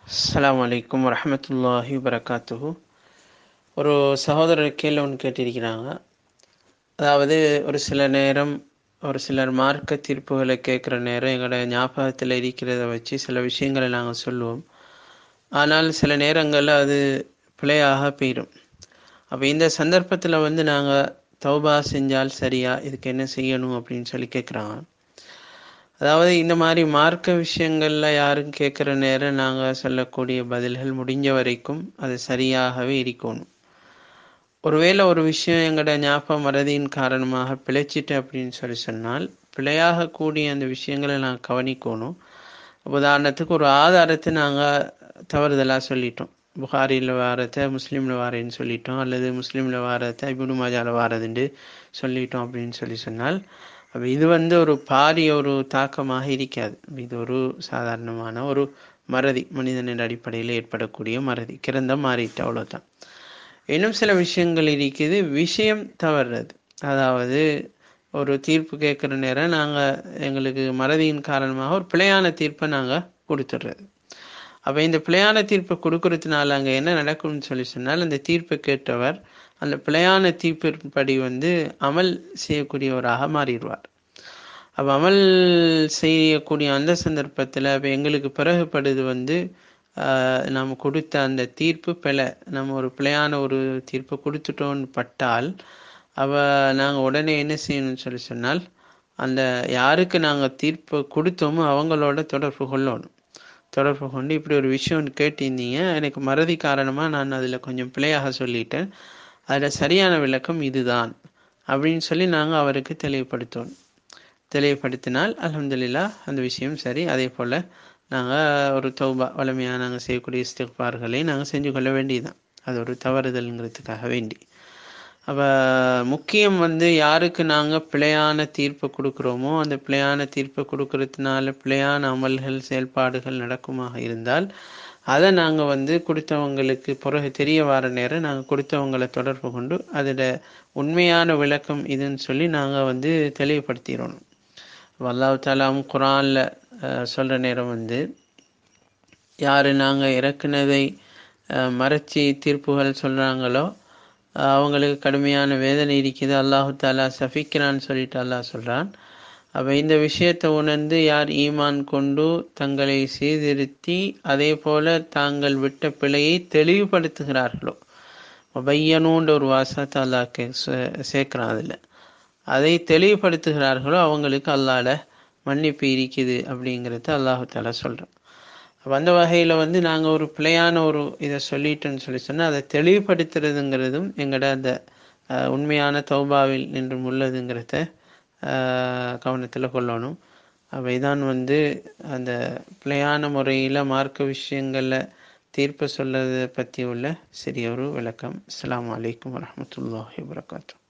அஸ்ஸலாமு அலைக்கும் வரஹமத்துல்லாஹி வரகாத்துஹு ஒரு சகோதரர் கேள்வி ஒன்று கேட்டிருக்கிறாங்க அதாவது ஒரு சில நேரம் ஒரு சிலர் மார்க்க தீர்ப்புகளை கேட்குற நேரம் எங்களோட ஞாபகத்தில் இருக்கிறத வச்சு சில விஷயங்களை நாங்கள் சொல்லுவோம் ஆனால் சில நேரங்களில் அது பிழையாக போயிடும் அப்போ இந்த சந்தர்ப்பத்தில் வந்து நாங்கள் தௌபா செஞ்சால் சரியா இதுக்கு என்ன செய்யணும் அப்படின்னு சொல்லி கேட்குறாங்க அதாவது இந்த மாதிரி மார்க்க விஷயங்கள்ல யாரும் கேட்குற நேரம் நாங்கள் சொல்லக்கூடிய பதில்கள் முடிஞ்ச வரைக்கும் அது சரியாகவே இருக்கணும் ஒருவேளை ஒரு விஷயம் எங்களோட ஞாபகம் மறதியின் காரணமாக பிழைச்சிட்டு அப்படின்னு சொல்லி சொன்னால் பிழையாக கூடிய அந்த விஷயங்களை நாங்கள் கவனிக்கணும் உதாரணத்துக்கு ஒரு ஆதாரத்தை நாங்கள் தவறுதலாக சொல்லிட்டோம் புகாரியில் வாரத்தை முஸ்லீமில் வாரேன்னு சொல்லிட்டோம் அல்லது முஸ்லீமில் வாரத்தை இபுனு மாஜாவில் வாரதுண்டு சொல்லிட்டோம் அப்படின்னு சொல்லி சொன்னால் அப்போ இது வந்து ஒரு பாரிய ஒரு தாக்கமாக இருக்காது இது ஒரு சாதாரணமான ஒரு மறதி மனிதனின் அடிப்படையில் ஏற்படக்கூடிய மறதி கிறந்த மாறிட்டு அவ்வளோதான் இன்னும் சில விஷயங்கள் இருக்குது விஷயம் தவறுறது அதாவது ஒரு தீர்ப்பு கேட்குற நேரம் நாங்கள் எங்களுக்கு மறதியின் காரணமாக ஒரு பிழையான தீர்ப்பை நாங்கள் கொடுத்துட்றது அப்போ இந்த பிழையான தீர்ப்பை கொடுக்கறதுனால அங்கே என்ன நடக்கும்னு சொல்லி சொன்னால் அந்த தீர்ப்பை கேட்டவர் அந்த பிழையான தீர்ப்பின்படி வந்து அமல் செய்யக்கூடியவராக மாறிடுவார் அப்போ அமல் செய்யக்கூடிய அந்த சந்தர்ப்பத்தில் இப்போ எங்களுக்கு பிறகுப்படுது வந்து நம்ம கொடுத்த அந்த தீர்ப்பு பிழை நம்ம ஒரு பிழையான ஒரு தீர்ப்பை கொடுத்துட்டோன்னு பட்டால் அவ நாங்கள் உடனே என்ன செய்யணும்னு சொல்லி சொன்னால் அந்த யாருக்கு நாங்கள் தீர்ப்பு கொடுத்தோமோ அவங்களோட தொடர்பு கொள்ளணும் தொடர்பு கொண்டு இப்படி ஒரு விஷயம் கேட்டிருந்தீங்க எனக்கு மறதி காரணமாக நான் அதில் கொஞ்சம் பிழையாக சொல்லிட்டேன் அதில் சரியான விளக்கம் இதுதான் அப்படின்னு சொல்லி நாங்கள் அவருக்கு தெளிவுபடுத்தணும் தெளிவுபடுத்தினால் அலமதுல்லா அந்த விஷயம் சரி அதே போல் நாங்கள் ஒரு தௌபா வலிமையாக நாங்கள் செய்யக்கூடிய இஸ்திக்பார்களை நாங்கள் செஞ்சு கொள்ள வேண்டியதுதான் அது ஒரு தவறுதல்ங்கிறதுக்காக வேண்டி அப்போ முக்கியம் வந்து யாருக்கு நாங்கள் பிழையான தீர்ப்பை கொடுக்குறோமோ அந்த பிழையான தீர்ப்பை கொடுக்கறதுனால பிழையான அமல்கள் செயல்பாடுகள் நடக்குமாக இருந்தால் அதை நாங்கள் வந்து கொடுத்தவங்களுக்கு பிறகு தெரிய வர நேரம் நாங்கள் கொடுத்தவங்களை தொடர்பு கொண்டு அதில் உண்மையான விளக்கம் இதுன்னு சொல்லி நாங்கள் வந்து தெளிவுபடுத்திடணும் அல்லாஹ் தாலாம் குரானில் சொல்கிற நேரம் வந்து யார் நாங்கள் இறக்குனதை மறைச்சி தீர்ப்புகள் சொல்கிறாங்களோ அவங்களுக்கு கடுமையான வேதனை இருக்குது அல்லாஹு தாலா சஃபிக்கிறான்னு சொல்லிட்டு அல்லாஹ் சொல்கிறான் அப்போ இந்த விஷயத்தை உணர்ந்து யார் ஈமான் கொண்டு தங்களை சீர்திருத்தி அதே போல தாங்கள் விட்ட பிழையை தெளிவுபடுத்துகிறார்களோ பையனூன்ற ஒரு வாசத்தை அல்லாஹ் சேர்க்குறான் அதில் அதை தெளிவுபடுத்துகிறார்களோ அவங்களுக்கு அல்லாட மன்னிப்பு இருக்குது அப்படிங்கிறத அல்லாஹு தாலா சொல்கிறான் அப்போ அந்த வகையில் வந்து நாங்கள் ஒரு பிழையான ஒரு இதை சொல்லிட்டோன்னு சொல்லி சொன்னால் அதை தெளிவுபடுத்துறதுங்கிறதும் எங்களோட அந்த உண்மையான தௌபாவில் நின்றும் உள்ளதுங்கிறத கவனத்தில் கொள்ளணும் அவை தான் வந்து அந்த பிழையான முறையில் மார்க்க விஷயங்களில் தீர்ப்பு சொல்லதை பற்றி உள்ள சிறிய ஒரு விளக்கம் அஸ்லாம் வலைக்கம் வரமத்துல்லாஹி வரகாத்தூ